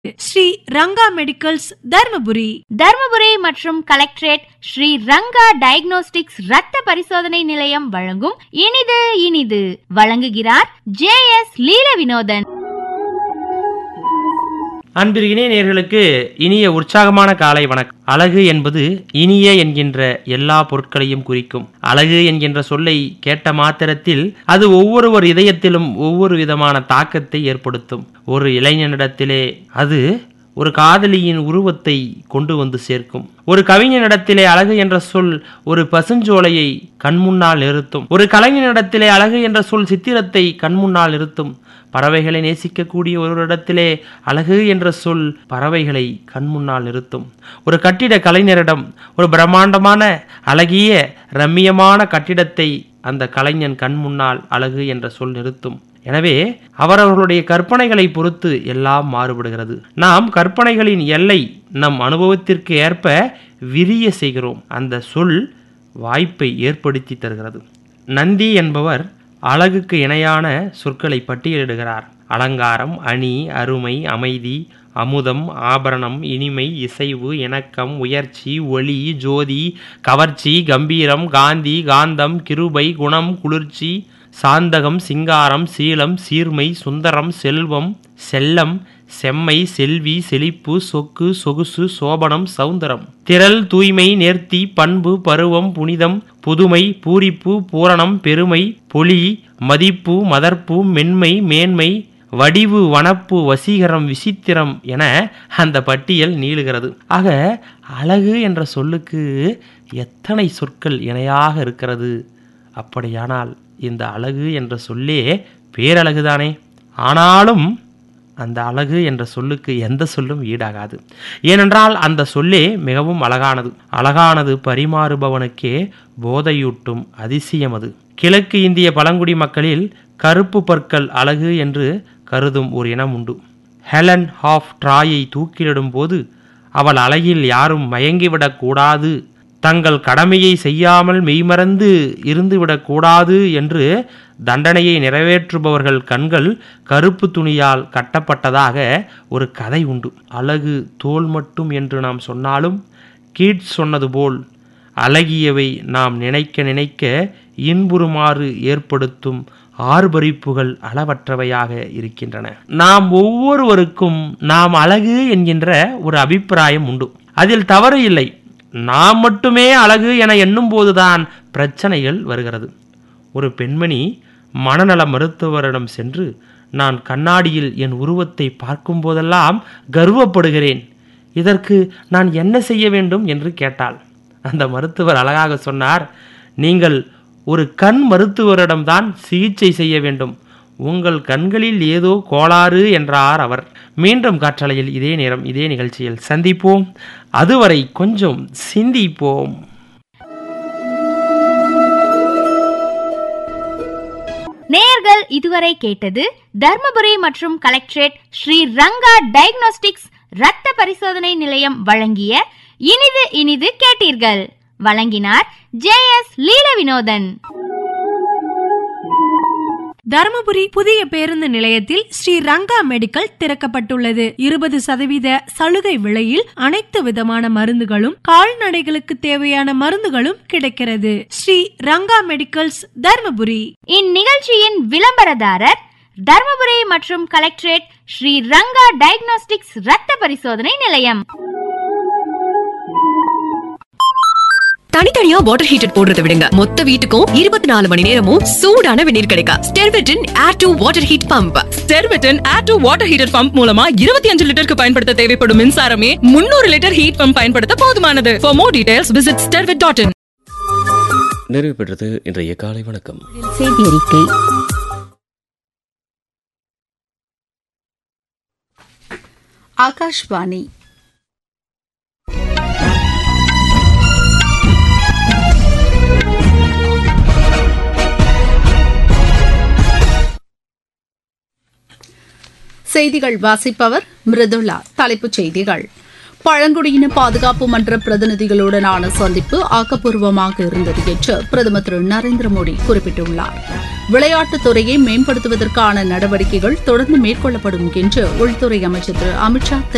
Sri Ranga medicals Dharmapuri Dharmapuri மற்றும் collectorate Sri Ranga diagnostics ரத்த பரிசோதனை நிலையம் வழங்கும் இனிது இனிது வழங்குகிறார் ஜே எஸ் லீல வினோதன் அன்பிற்கினிய நேர்களுக்கு இனிய உற்சாகமான காலை வணக்கம் அழகு என்பது இனிய என்கின்ற எல்லா பொருட்களையும் குறிக்கும் அழகு என்கின்ற சொல்லை கேட்ட மாத்திரத்தில் அது ஒவ்வொருவர் இதயத்திலும் ஒவ்வொரு விதமான தாக்கத்தை ஏற்படுத்தும் ஒரு இளைஞனிடத்திலே அது ஒரு காதலியின் உருவத்தை கொண்டு வந்து சேர்க்கும் ஒரு கவிஞனிடத்திலே அழகு என்ற சொல் ஒரு பசுஞ்சோலையை கண்முன்னால் நிறுத்தும் ஒரு கலைஞனிடத்திலே அழகு என்ற சொல் சித்திரத்தை கண்முன்னால் நிறுத்தும் பறவைகளை நேசிக்கக்கூடிய ஒருவரிடத்திலே அழகு என்ற சொல் பறவைகளை கண்முன்னால் நிறுத்தும் ஒரு கட்டிட கலைஞரிடம் ஒரு பிரம்மாண்டமான அழகிய ரம்மியமான கட்டிடத்தை அந்த கலைஞன் கண்முன்னால் அழகு என்ற சொல் நிறுத்தும் எனவே அவரவர்களுடைய கற்பனைகளை பொறுத்து எல்லாம் மாறுபடுகிறது நாம் கற்பனைகளின் எல்லை நம் அனுபவத்திற்கு ஏற்ப விரிய செய்கிறோம் அந்த சொல் வாய்ப்பை ஏற்படுத்தி தருகிறது நந்தி என்பவர் அழகுக்கு இணையான சொற்களை பட்டியலிடுகிறார் அலங்காரம் அணி அருமை அமைதி அமுதம் ஆபரணம் இனிமை இசைவு இணக்கம் உயர்ச்சி ஒளி ஜோதி கவர்ச்சி கம்பீரம் காந்தி காந்தம் கிருபை குணம் குளிர்ச்சி சாந்தகம் சிங்காரம் சீலம் சீர்மை சுந்தரம் செல்வம் செல்லம் செம்மை செல்வி செழிப்பு சொக்கு சொகுசு சோபனம் சௌந்தரம் திரள் தூய்மை நேர்த்தி பண்பு பருவம் புனிதம் புதுமை பூரிப்பு பூரணம் பெருமை பொலி மதிப்பு மதர்ப்பு மென்மை மேன்மை வடிவு வனப்பு வசீகரம் விசித்திரம் என அந்த பட்டியல் நீளுகிறது ஆக அழகு என்ற சொல்லுக்கு எத்தனை சொற்கள் இணையாக இருக்கிறது அப்படியானால் இந்த அழகு என்ற சொல்லே பேரழகுதானே ஆனாலும் அந்த அழகு என்ற சொல்லுக்கு எந்த சொல்லும் ஈடாகாது ஏனென்றால் அந்த சொல்லே மிகவும் அழகானது அழகானது பரிமாறுபவனுக்கே போதையூட்டும் அதிசயம் அது கிழக்கு இந்திய பழங்குடி மக்களில் கருப்பு பற்கள் அழகு என்று கருதும் ஒரு இனம் உண்டு ஹெலன் ஹாஃப் ட்ராயை தூக்கிலிடும் போது அவள் அழகில் யாரும் மயங்கிவிடக் கூடாது தங்கள் கடமையை செய்யாமல் மெய்மறந்து இருந்துவிடக்கூடாது என்று தண்டனையை நிறைவேற்றுபவர்கள் கண்கள் கருப்பு துணியால் கட்டப்பட்டதாக ஒரு கதை உண்டு அழகு தோல் மட்டும் என்று நாம் சொன்னாலும் கீட்ஸ் சொன்னது போல் அழகியவை நாம் நினைக்க நினைக்க இன்புறுமாறு ஏற்படுத்தும் ஆர்ப்பரிப்புகள் அளவற்றவையாக இருக்கின்றன நாம் ஒவ்வொருவருக்கும் நாம் அழகு என்கின்ற ஒரு அபிப்பிராயம் உண்டு அதில் தவறு இல்லை நாம் மட்டுமே அழகு என எண்ணும் போதுதான் பிரச்சனைகள் வருகிறது ஒரு பெண்மணி மனநல மருத்துவரிடம் சென்று நான் கண்ணாடியில் என் உருவத்தை பார்க்கும் போதெல்லாம் கர்வப்படுகிறேன் இதற்கு நான் என்ன செய்ய வேண்டும் என்று கேட்டாள் அந்த மருத்துவர் அழகாக சொன்னார் நீங்கள் ஒரு கண் மருத்துவரிடம்தான் சிகிச்சை செய்ய வேண்டும் உங்கள் கண்களில் ஏதோ கோளாறு என்றார் அவர் மீண்டும் காற்றலையில் இதே நேரம் இதே நிகழ்ச்சியில் சந்திப்போம் அதுவரை கொஞ்சம் சிந்திப்போம் நேயர்கள் இதுவரை கேட்டது தர்மபுரி மற்றும் கலெக்டரேட் ஸ்ரீ ரங்கா டயக்னோஸ்டிக்ஸ் ரத்த பரிசோதனை நிலையம் வழங்கிய இனிது இனிது கேட்டீர்கள் வழங்கினார் ஜே எஸ் லீல வினோதன் தருமபுரி புதிய பேருந்து நிலையத்தில் ஸ்ரீ ரங்கா மெடிக்கல் திறக்கப்பட்டுள்ளது இருபது சதவீத சலுகை விலையில் அனைத்து விதமான மருந்துகளும் கால்நடைகளுக்கு தேவையான மருந்துகளும் கிடைக்கிறது ஸ்ரீ ரங்கா மெடிக்கல்ஸ் தர்மபுரி இந்நிகழ்ச்சியின் விளம்பரதாரர் தர்மபுரி மற்றும் கலெக்டரேட் ஸ்ரீ ரங்கா டயக்னோஸ்டிக்ஸ் ரத்த பரிசோதனை நிலையம் தனித்தனியா வாட்டர் ஹீட்டர் போடுறதை விடுங்க மொத்த வீட்டுக்கும் இருபத்தி நாலு மணி நேரமும் சூடான வெந்நீர் கிடைக்கும் ஸ்டெர்வெட்டின் air to water heat pump ஸ்டெர்வெட்டன் air to water heater pump மூலமா இருபத்தி அஞ்சு லிட்டருக்கு பயன்படுத்த தேவைப்படும் மின்சாரமே முன்னூறு லிட்டர் ஹீட் பம்ப் பயன்படுத்த போதுமானது for more details visit Stervet dot in நிறைவு பெற்றது இன்றைய காலை வணக்கம் செய்தி அறிக்கை ஆகாஷ்வாணி செய்திகள் வாசிப்பவர் மிருதுளா தலைப்புச் செய்திகள் பழங்குடியின பாதுகாப்பு மன்ற பிரதிநிதிகளுடனான சந்திப்பு ஆக்கப்பூர்வமாக இருந்தது என்று பிரதமர் திரு நரேந்திர மோடி குறிப்பிட்டுள்ளார் விளையாட்டுத் துறையை மேம்படுத்துவதற்கான நடவடிக்கைகள் தொடர்ந்து மேற்கொள்ளப்படும் என்று உள்துறை அமைச்சர் திரு அமித்ஷா தெரிவித்துள்ளார்